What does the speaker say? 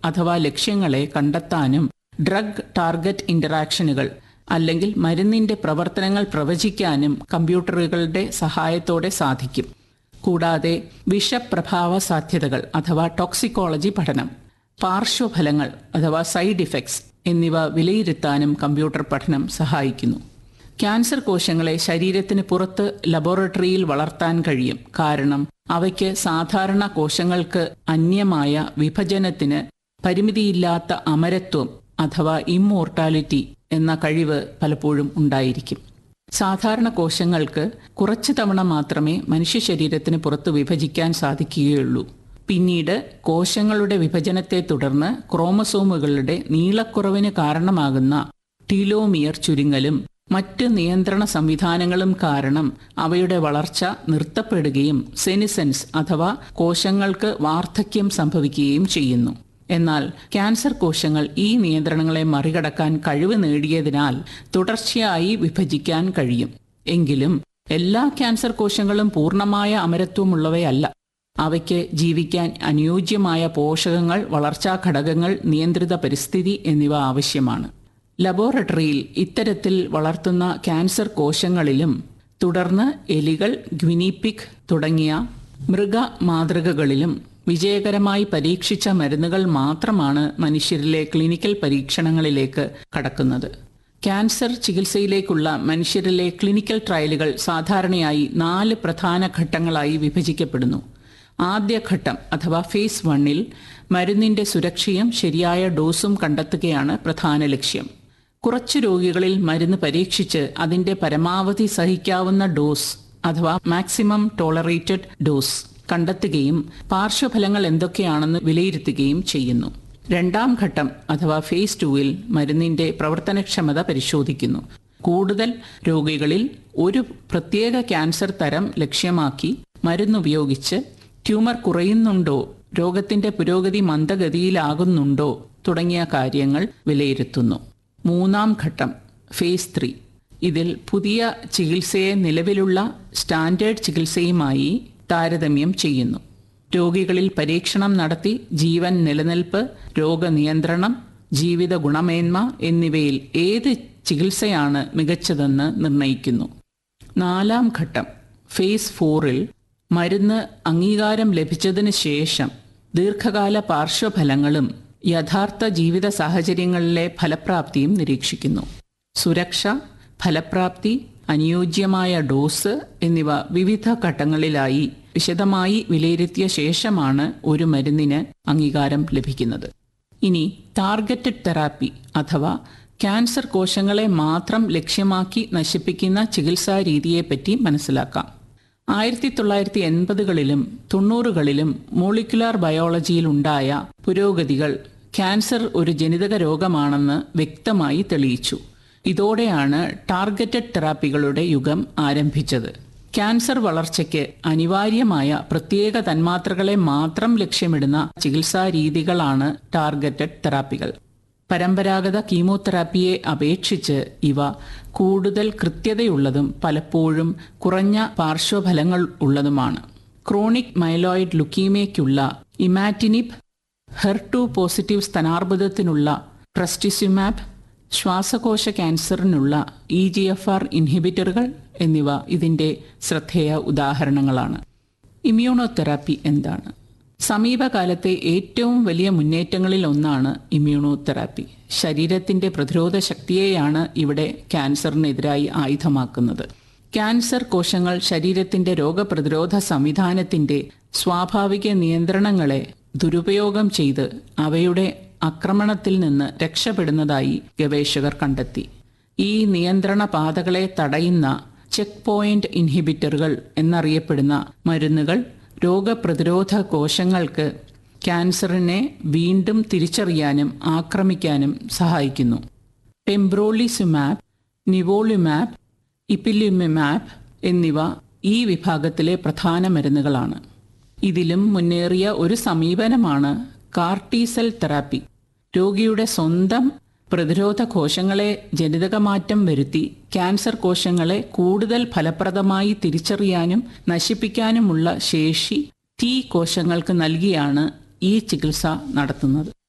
അഥവാ ലക്ഷ്യങ്ങളെ കണ്ടെത്താനും drug target ഇന്ററാക്ഷനുകൾ അല്ലെങ്കിൽ മരുന്നിന്റെ പ്രവർത്തനങ്ങൾ പ്രവചിക്കാനും കമ്പ്യൂട്ടറുകളുടെ സഹായത്തോടെ സാധിക്കും കൂടാതെ വിഷപ്രഭാവ സാധ്യതകൾ അഥവാ ടോക്സിക്കോളജി പഠനം പാർശ്വഫലങ്ങൾ അഥവാ സൈഡ് ഇഫക്ട്സ് എന്നിവ വിലയിരുത്താനും കമ്പ്യൂട്ടർ പഠനം സഹായിക്കുന്നു ക്യാൻസർ കോശങ്ങളെ ശരീരത്തിന് പുറത്ത് ലബോറട്ടറിയിൽ വളർത്താൻ കഴിയും കാരണം അവയ്ക്ക് സാധാരണ കോശങ്ങൾക്ക് അന്യമായ വിഭജനത്തിന് പരിമിതിയില്ലാത്ത അമരത്വം അഥവാ ഇമ്മോർട്ടാലിറ്റി എന്ന കഴിവ് പലപ്പോഴും ഉണ്ടായിരിക്കും സാധാരണ കോശങ്ങൾക്ക് കുറച്ചു തവണ മാത്രമേ മനുഷ്യ ശരീരത്തിന് പുറത്ത് വിഭജിക്കാൻ സാധിക്കുകയുള്ളൂ പിന്നീട് കോശങ്ങളുടെ വിഭജനത്തെ തുടർന്ന് ക്രോമസോമുകളുടെ നീളക്കുറവിന് കാരണമാകുന്ന ടീലോമിയർ ചുരുങ്ങലും മറ്റ് നിയന്ത്രണ സംവിധാനങ്ങളും കാരണം അവയുടെ വളർച്ച നിർത്തപ്പെടുകയും സെനിസെൻസ് അഥവാ കോശങ്ങൾക്ക് വാർദ്ധക്യം സംഭവിക്കുകയും ചെയ്യുന്നു എന്നാൽ ക്യാൻസർ കോശങ്ങൾ ഈ നിയന്ത്രണങ്ങളെ മറികടക്കാൻ കഴിവ് നേടിയതിനാൽ തുടർച്ചയായി വിഭജിക്കാൻ കഴിയും എങ്കിലും എല്ലാ ക്യാൻസർ കോശങ്ങളും പൂർണ്ണമായ അമരത്വമുള്ളവയല്ല അവയ്ക്ക് ജീവിക്കാൻ അനുയോജ്യമായ പോഷകങ്ങൾ വളർച്ചാ ഘടകങ്ങൾ നിയന്ത്രിത പരിസ്ഥിതി എന്നിവ ആവശ്യമാണ് ലബോറട്ടറിയിൽ ഇത്തരത്തിൽ വളർത്തുന്ന ക്യാൻസർ കോശങ്ങളിലും തുടർന്ന് എലികൾ ഗ്വിനിപിക് തുടങ്ങിയ മൃഗ മാതൃകകളിലും വിജയകരമായി പരീക്ഷിച്ച മരുന്നുകൾ മാത്രമാണ് മനുഷ്യരിലെ ക്ലിനിക്കൽ പരീക്ഷണങ്ങളിലേക്ക് കടക്കുന്നത് ക്യാൻസർ ചികിത്സയിലേക്കുള്ള മനുഷ്യരിലെ ക്ലിനിക്കൽ ട്രയലുകൾ സാധാരണയായി നാല് പ്രധാന ഘട്ടങ്ങളായി വിഭജിക്കപ്പെടുന്നു ആദ്യ ഘട്ടം അഥവാ ഫേസ് വണ്ണിൽ മരുന്നിന്റെ സുരക്ഷയും ശരിയായ ഡോസും കണ്ടെത്തുകയാണ് പ്രധാന ലക്ഷ്യം കുറച്ച് രോഗികളിൽ മരുന്ന് പരീക്ഷിച്ച് അതിന്റെ പരമാവധി സഹിക്കാവുന്ന ഡോസ് അഥവാ മാക്സിമം ടോളറേറ്റഡ് ഡോസ് കണ്ടെത്തുകയും പാർശ്വഫലങ്ങൾ എന്തൊക്കെയാണെന്ന് വിലയിരുത്തുകയും ചെയ്യുന്നു രണ്ടാം ഘട്ടം അഥവാ ഫേസ് ടൂവിൽ മരുന്നിന്റെ പ്രവർത്തനക്ഷമത പരിശോധിക്കുന്നു കൂടുതൽ രോഗികളിൽ ഒരു പ്രത്യേക ക്യാൻസർ തരം ലക്ഷ്യമാക്കി മരുന്നുപയോഗിച്ച് ട്യൂമർ കുറയുന്നുണ്ടോ രോഗത്തിന്റെ പുരോഗതി മന്ദഗതിയിലാകുന്നുണ്ടോ തുടങ്ങിയ കാര്യങ്ങൾ വിലയിരുത്തുന്നു മൂന്നാം ഘട്ടം ഫേസ് ത്രീ ഇതിൽ പുതിയ ചികിത്സയെ നിലവിലുള്ള സ്റ്റാൻഡേർഡ് ചികിത്സയുമായി താരതമ്യം ചെയ്യുന്നു രോഗികളിൽ പരീക്ഷണം നടത്തി ജീവൻ നിലനിൽപ്പ് രോഗനിയന്ത്രണം ജീവിത ഗുണമേന്മ എന്നിവയിൽ ഏത് ചികിത്സയാണ് മികച്ചതെന്ന് നിർണയിക്കുന്നു നാലാം ഘട്ടം ഫേസ് ഫോറിൽ മരുന്ന് അംഗീകാരം ലഭിച്ചതിന് ശേഷം ദീർഘകാല പാർശ്വഫലങ്ങളും യഥാർത്ഥ ജീവിത സാഹചര്യങ്ങളിലെ ഫലപ്രാപ്തിയും നിരീക്ഷിക്കുന്നു സുരക്ഷ ഫലപ്രാപ്തി അനുയോജ്യമായ ഡോസ് എന്നിവ വിവിധ ഘട്ടങ്ങളിലായി വിശദമായി വിലയിരുത്തിയ ശേഷമാണ് ഒരു മരുന്നിന് അംഗീകാരം ലഭിക്കുന്നത് ഇനി ടാർഗറ്റഡ് തെറാപ്പി അഥവാ ക്യാൻസർ കോശങ്ങളെ മാത്രം ലക്ഷ്യമാക്കി നശിപ്പിക്കുന്ന ചികിത്സാ രീതിയെപ്പറ്റി മനസ്സിലാക്കാം ആയിരത്തി തൊള്ളായിരത്തി എൺപതുകളിലും തൊണ്ണൂറുകളിലും മോളിക്കുലാർ ബയോളജിയിൽ ഉണ്ടായ പുരോഗതികൾ ക്യാൻസർ ഒരു ജനിതക രോഗമാണെന്ന് വ്യക്തമായി തെളിയിച്ചു ഇതോടെയാണ് ടാർഗറ്റഡ് തെറാപ്പികളുടെ യുഗം ആരംഭിച്ചത് ക്യാൻസർ വളർച്ചയ്ക്ക് അനിവാര്യമായ പ്രത്യേക തന്മാത്രകളെ മാത്രം ലക്ഷ്യമിടുന്ന ചികിത്സാ രീതികളാണ് ടാർഗറ്റഡ് തെറാപ്പികൾ പരമ്പരാഗത കീമോതെറാപ്പിയെ അപേക്ഷിച്ച് ഇവ കൂടുതൽ കൃത്യതയുള്ളതും പലപ്പോഴും കുറഞ്ഞ പാർശ്വഫലങ്ങൾ ഉള്ളതുമാണ് ക്രോണിക് മൈലോയിഡ് ലുക്കീമയ്ക്കുള്ള ഇമാറ്റിനിബ് ഹെർടു പോസിറ്റീവ് സ്തനാർബുദത്തിനുള്ള ട്രസ്റ്റിസുമാബ് ശ്വാസകോശ ക്യാൻസറിനുള്ള ഇ ജി എഫ് ആർ ഇൻഹിബിറ്ററുകൾ എന്നിവ ഇതിന്റെ ശ്രദ്ധേയ ഉദാഹരണങ്ങളാണ് ഇമ്മ്യൂണോതെറാപ്പി എന്താണ് സമീപകാലത്തെ ഏറ്റവും വലിയ മുന്നേറ്റങ്ങളിൽ ഒന്നാണ് ഇമ്മ്യൂണോതെറാപ്പി ശരീരത്തിന്റെ പ്രതിരോധ ശക്തിയെയാണ് ഇവിടെ ക്യാൻസറിനെതിരായി ആയുധമാക്കുന്നത് ക്യാൻസർ കോശങ്ങൾ ശരീരത്തിന്റെ രോഗപ്രതിരോധ സംവിധാനത്തിന്റെ സ്വാഭാവിക നിയന്ത്രണങ്ങളെ ദുരുപയോഗം ചെയ്ത് അവയുടെ ആക്രമണത്തിൽ നിന്ന് രക്ഷപ്പെടുന്നതായി ഗവേഷകർ കണ്ടെത്തി ഈ നിയന്ത്രണ പാതകളെ തടയുന്ന ചെക്ക് പോയിന്റ് ഇൻഹിബിറ്ററുകൾ എന്നറിയപ്പെടുന്ന മരുന്നുകൾ രോഗപ്രതിരോധ കോശങ്ങൾക്ക് ക്യാൻസറിനെ വീണ്ടും തിരിച്ചറിയാനും ആക്രമിക്കാനും സഹായിക്കുന്നു പെംബ്രോളിസുമാബ് നിവോളിമാബ് ഇപ്പിലിമിമാബ് എന്നിവ ഈ വിഭാഗത്തിലെ പ്രധാന മരുന്നുകളാണ് ഇതിലും മുന്നേറിയ ഒരു സമീപനമാണ് കാർട്ടീസെൽ തെറാപ്പി രോഗിയുടെ സ്വന്തം പ്രതിരോധ കോശങ്ങളെ ജനിതകമാറ്റം വരുത്തി ക്യാൻസർ കോശങ്ങളെ കൂടുതൽ ഫലപ്രദമായി തിരിച്ചറിയാനും നശിപ്പിക്കാനുമുള്ള ശേഷി ടി കോശങ്ങൾക്ക് നൽകിയാണ് ഈ ചികിത്സ നടത്തുന്നത്